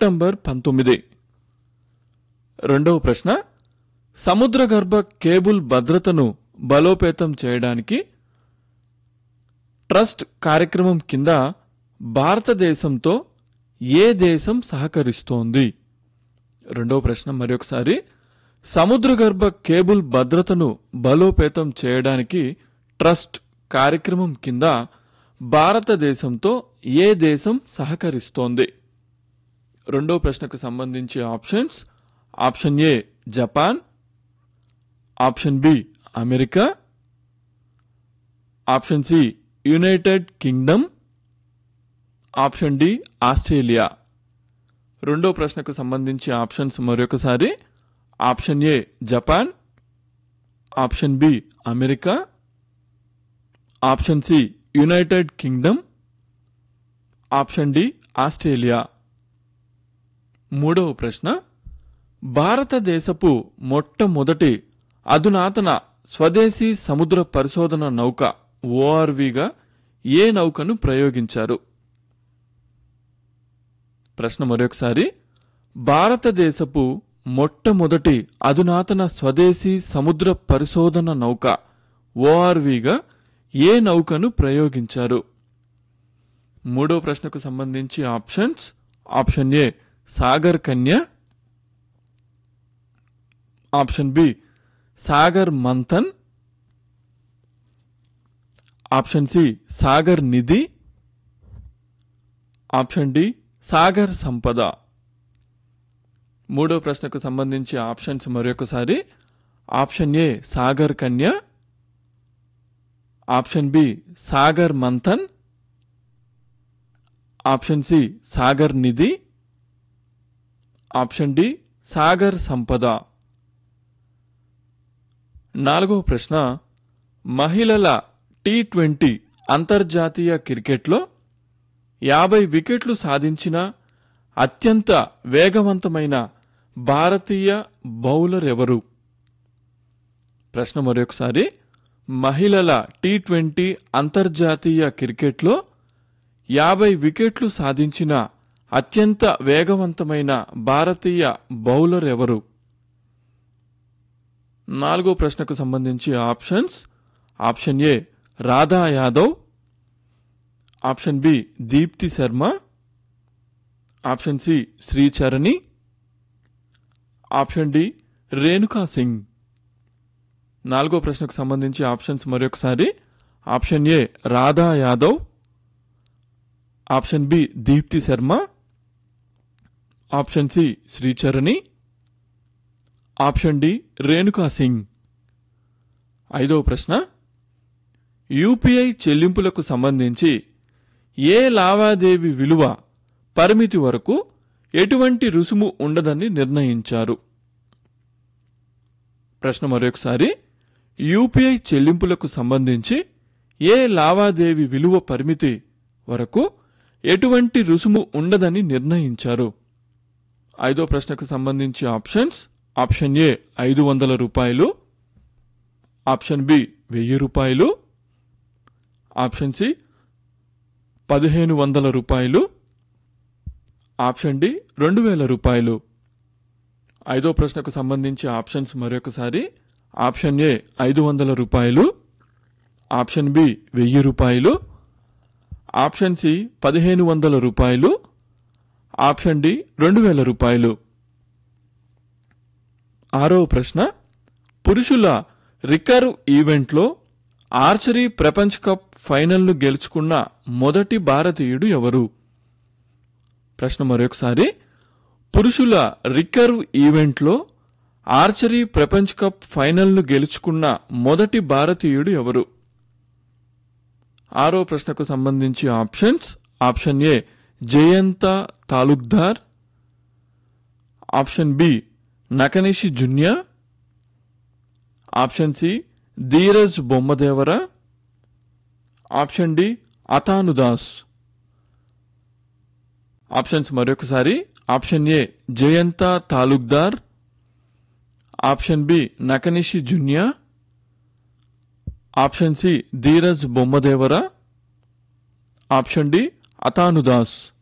September పంతొమ్మిది రెండవ ప్రశ్న సముద్రగర్భ కేబుల్ భద్రతను బలోపేతం చేయడానికి ట్రస్ట్ కార్యక్రమం కింద భారతదేశంతో ఏ దేశం సహకరిస్తోంది రెండవ ప్రశ్న మరొకసారి సముద్రగర్భ కేబుల్ భద్రతను బలోపేతం చేయడానికి ట్రస్ట్ కార్యక్రమం కింద భారతదేశంతో ఏ దేశం సహకరిస్తోంది రెండో ప్రశ్నకు సంబంధించి options option A Japan option B America option C United Kingdom option D Australia రెండో ప్రశ్నకు సంబంధించి ఆప్షన్స్ మరొకసారి option A Japan option B America option C United Kingdom option D Australia మూడవ ప్రశ్న భారతదేశపు మొట్టమొదటి అధునాతన స్వదేశీ సముద్ర పరిశోధన నౌక ఓఆర్విగా ఏ నౌకను ప్రయోగించారు ప్రశ్న మరొకసారి భారతదేశపు మొట్టమొదటి అధునాతన స్వదేశీ సముద్ర పరిశోధన నౌక ఓఆర్విగా ఏ నౌకను ప్రయోగించారు మూడో ప్రశ్నకు సంబంధించి options option A Sagar Kanya option B Sagar Manthan option C Sagar Nidhi option D Sagar Sampada మూడో ప్రశ్నకు సంబంధించి ఆప్షన్స్ మరొకసారి option A Sagar Kanya option B Sagar Manthan option C Sagar Nidhi option D Sagar Sampada నాలుగవ ప్రశ్న మహిళల టీ ట్వంటీ అంతర్జాతీయ క్రికెట్లో యాభై వికెట్లు సాధించిన అత్యంత వేగవంతమైన భారతీయ బౌలర్ ఎవరు ప్రశ్న మరొకసారి మహిళల టీ ట్వంటీ అంతర్జాతీయ క్రికెట్లో యాభై వికెట్లు సాధించిన అత్యంత వేగవంతమైన భారతీయ బౌలర్ ఎవరు నాలుగో ప్రశ్నకు సంబంధించి options option A Radha Yadav option B Deepti Sharma option C Shree Charani option D Renuka Singh నాలుగో ప్రశ్నకు సంబంధించి ఆప్షన్స్ మరొకసారి option A Radha Yadav option B Deepti Sharma option C Shree Charani option D Renuka Singh ఐదవ ప్రశ్న యూపీఐ చెల్లింపులకు సంబంధించి ఏ లావాదేవీ విలువ పరిమితి వరకు ఎటువంటి రుసుము ఉండదని నిర్ణయించారు ప్రశ్న మరొకసారి యూపీఐ చెల్లింపులకు సంబంధించి ఏ లావాదేవీ విలువ పరిమితి వరకు ఎటువంటి రుసుము ఉండదని నిర్ణయించారు ఐదో ప్రశ్నకు సంబంధించి ఆప్షన్స్ ఆప్షన్ ఏ ఐదు వందల రూపాయలు ఆప్షన్ బి వెయ్యి రూపాయలు ఆప్షన్ సి పదిహేను వందల రూపాయలు ఆప్షన్ డి రెండు వేల రూపాయలు ఐదో ప్రశ్నకు సంబంధించి ఆప్షన్స్ మరొకసారి ఆప్షన్ ఏ ఐదు వందల రూపాయలు ఆప్షన్ బి వెయ్యి రూపాయలు ఆప్షన్ సి పదిహేను వందల రూపాయలు ఆప్షన్ డి రెండు వేల రూపాయలు ఆరవ ప్రశ్న పురుషుల రికర్వ్ ఈవెంట్లో ఆర్చరీ ప్రపంచ కప్ ఫైనల్ను గెలుచుకున్న మొదటి భారతీయుడు ఎవరు ప్రశ్న మరొకసారి పురుషుల రికర్వ్ ఈవెంట్లో ఆర్చరీ ప్రపంచ కప్ ఫైనల్ను గెలుచుకున్న మొదటి భారతీయుడు ఎవరు ఆరో ప్రశ్నకు సంబంధించి options option A Jayanta Talukdar option B Nakanishi Junya option C Dhiraj Bommadevara option D Atanu Das options మరొకసారి option A Jayanta Talukdar option B Nakanishi Junya option C Dhiraj Bommadevara option D అతానుదాస్